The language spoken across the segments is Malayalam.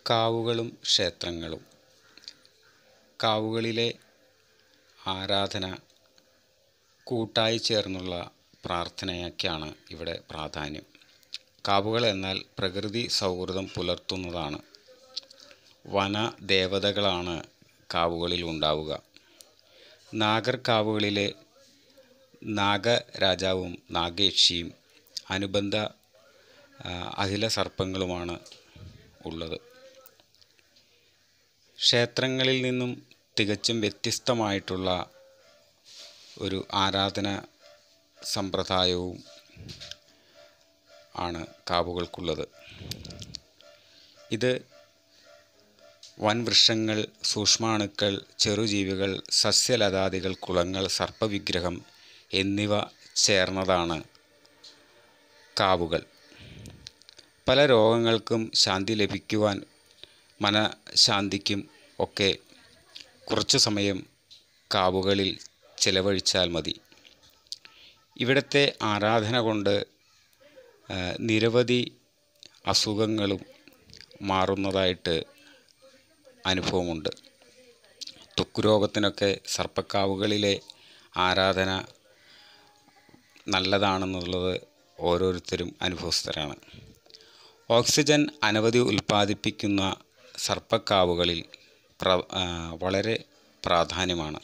കാവുകളും ക്ഷേത്രങ്ങളും കാവുകളിലെ ആരാധന കൂട്ടായി ചേർന്നുള്ള പ്രാർത്ഥനയൊക്കെയാണ് ഇവിടെ പ്രാധാന്യം കാവുകൾ എന്നാൽ പ്രകൃതി സൗഹൃദം പുലർത്തുന്നതാണ് വന ദേവതകളാണ് കാവുകളിൽ ഉണ്ടാവുക നാഗർകാവുകളിലെ നാഗരാജാവും നാഗേക്ഷിയും അനുബന്ധ ആ, അഖില സർപ്പങ്ങളുമാണ് ഉള്ളത് ക്ഷേത്രങ്ങളിൽ നിന്നും തികച്ചും വ്യത്യസ്തമായിട്ടുള്ള ഒരു ആരാധന സമ്പ്രദായവും ആണ് കാവുകൾക്കുള്ളത് ഇത് വൻവൃക്ഷങ്ങൾ സൂക്ഷ്മാണുക്കൾ ചെറുജീവികൾ സസ്യലതാദികൾ കുളങ്ങൾ സർപ്പവിഗ്രഹം എന്നിവ ചേർന്നതാണ് കാവുകൾ പല രോഗങ്ങൾക്കും ശാന്തി ലഭിക്കുവാൻ മനഃശാന്തിക്കും ഒക്കെ കുറച്ചു സമയം കാവുകളിൽ ചിലവഴിച്ചാൽ മതി ഇവിടുത്തെ ആരാധന കൊണ്ട് ആ, നിരവധി അസുഖങ്ങളും മാറുന്നതായിട്ട് അനുഭവമുണ്ട് ത്വക്ക് രോഗത്തിനൊക്കെ സർപ്പക്കാവുകളിലെ ആരാധന നല്ലതാണെന്നുള്ളത് ഓരോരുത്തരും അനുഭവസ്ഥരാണ് ഓക്സിജൻ അനവധി ഉൽപ്പാദിപ്പിക്കുന്ന സർപ്പക്കാവുകളിൽ പ്ര ആ, വളരെ പ്രാധാന്യമാണ്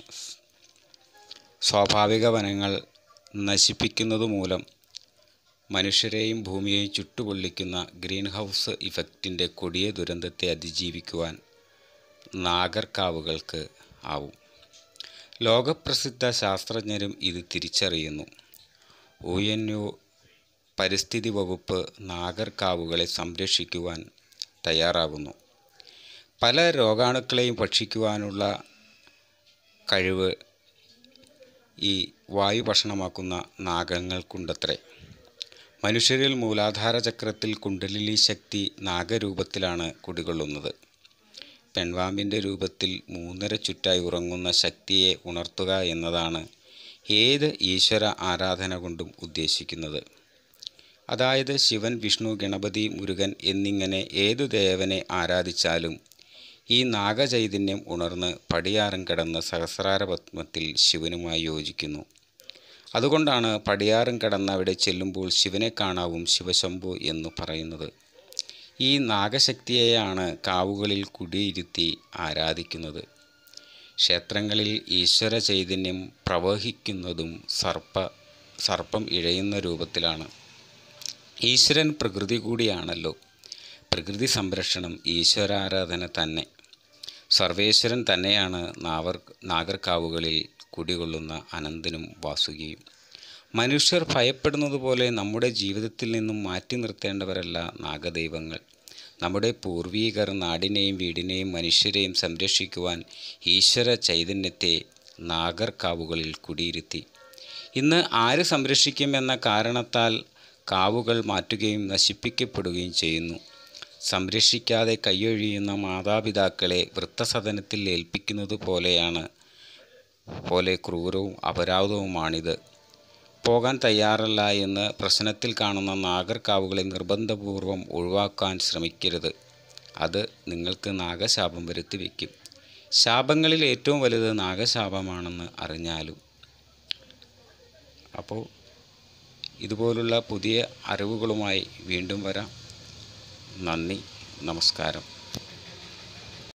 സ്വാഭാവിക വനങ്ങൾ നശിപ്പിക്കുന്നത് മൂലം മനുഷ്യരെയും ഭൂമിയെയും ചുട്ടുപൊള്ളിക്കുന്ന ഗ്രീൻ ഹൗസ് ഇഫക്റ്റിൻ്റെ കൊടിയ ദുരന്തത്തെ അതിജീവിക്കുവാൻ നാഗർകാവുകൾക്ക് ആവും ലോകപ്രസിദ്ധ ശാസ്ത്രജ്ഞരും ഇത് തിരിച്ചറിയുന്നു ഒ എൻ യു പരിസ്ഥിതി വകുപ്പ് നാഗർകാവുകളെ സംരക്ഷിക്കുവാൻ തയ്യാറാകുന്നു പല രോഗാണുക്കളെയും ഭക്ഷിക്കുവാനുള്ള കഴിവ് ഈ വായു ഭക്ഷണമാക്കുന്ന നാഗങ്ങൾക്കുണ്ടത്രേ മനുഷ്യരിൽ മൂലാധാര ചക്രത്തിൽ കുണ്ടലിനി ശക്തി നാഗരൂപത്തിലാണ് കുടികൊള്ളുന്നത് പെൺവാമ്പിൻ്റെ രൂപത്തിൽ മൂന്നര ചുറ്റായി ഉറങ്ങുന്ന ശക്തിയെ ഉണർത്തുക എന്നതാണ് ഏത് ഈശ്വര ആരാധന കൊണ്ടും ഉദ്ദേശിക്കുന്നത് അതായത് ശിവൻ വിഷ്ണു ഗണപതി മുരുകൻ എന്നിങ്ങനെ ഏതു ദേവനെ ആരാധിച്ചാലും ഈ നാഗചൈതന്യം ഉണർന്ന് പടിയാറം കടന്ന് സഹസ്രാര പത്മത്തിൽ ശിവനുമായി യോജിക്കുന്നു അതുകൊണ്ടാണ് പടിയാറും കടന്ന് അവിടെ ചെല്ലുമ്പോൾ ശിവനെ കാണാവും ശിവശംഭു എന്ന് പറയുന്നത് ഈ നാഗശക്തിയെയാണ് കാവുകളിൽ കുടിയിരുത്തി ആരാധിക്കുന്നത് ക്ഷേത്രങ്ങളിൽ ഈശ്വര ചൈതന്യം പ്രവഹിക്കുന്നതും സർപ്പ സർപ്പം ഇഴയുന്ന രൂപത്തിലാണ് ഈശ്വരൻ പ്രകൃതി കൂടിയാണല്ലോ പ്രകൃതി സംരക്ഷണം ഈശ്വരാരാധന തന്നെ സർവേശ്വരൻ തന്നെയാണ് നാവർ നാഗർകാവുകളിൽ കുടികൊള്ളുന്ന അനന്തനും വാസുകിയും മനുഷ്യർ ഭയപ്പെടുന്നത് പോലെ നമ്മുടെ ജീവിതത്തിൽ നിന്നും മാറ്റി നിർത്തേണ്ടവരല്ല നാഗദൈവങ്ങൾ നമ്മുടെ പൂർവീകർ നാടിനെയും വീടിനെയും മനുഷ്യരെയും സംരക്ഷിക്കുവാൻ ഈശ്വര ചൈതന്യത്തെ നാഗർകാവുകളിൽ കുടിയിരുത്തി ഇന്ന് ആര് സംരക്ഷിക്കുമെന്ന കാരണത്താൽ കാവുകൾ മാറ്റുകയും നശിപ്പിക്കപ്പെടുകയും ചെയ്യുന്നു സംരക്ഷിക്കാതെ കൈയൊഴിയുന്ന മാതാപിതാക്കളെ വൃത്തസദനത്തിൽ ഏൽപ്പിക്കുന്നത് പോലെയാണ് പോലെ ക്രൂരവും അപരാധവുമാണിത് പോകാൻ തയ്യാറല്ല എന്ന് പ്രശ്നത്തിൽ കാണുന്ന നാഗർകാവുകളെ നിർബന്ധപൂർവം ഒഴിവാക്കാൻ ശ്രമിക്കരുത് അത് നിങ്ങൾക്ക് നാഗശാപം വരുത്തി വയ്ക്കും ശാപങ്ങളിൽ ഏറ്റവും വലുത് നാഗശാപമാണെന്ന് അറിഞ്ഞാലും അപ്പോൾ ഇതുപോലുള്ള പുതിയ അറിവുകളുമായി വീണ്ടും വരാം നന്ദി നമസ്കാരം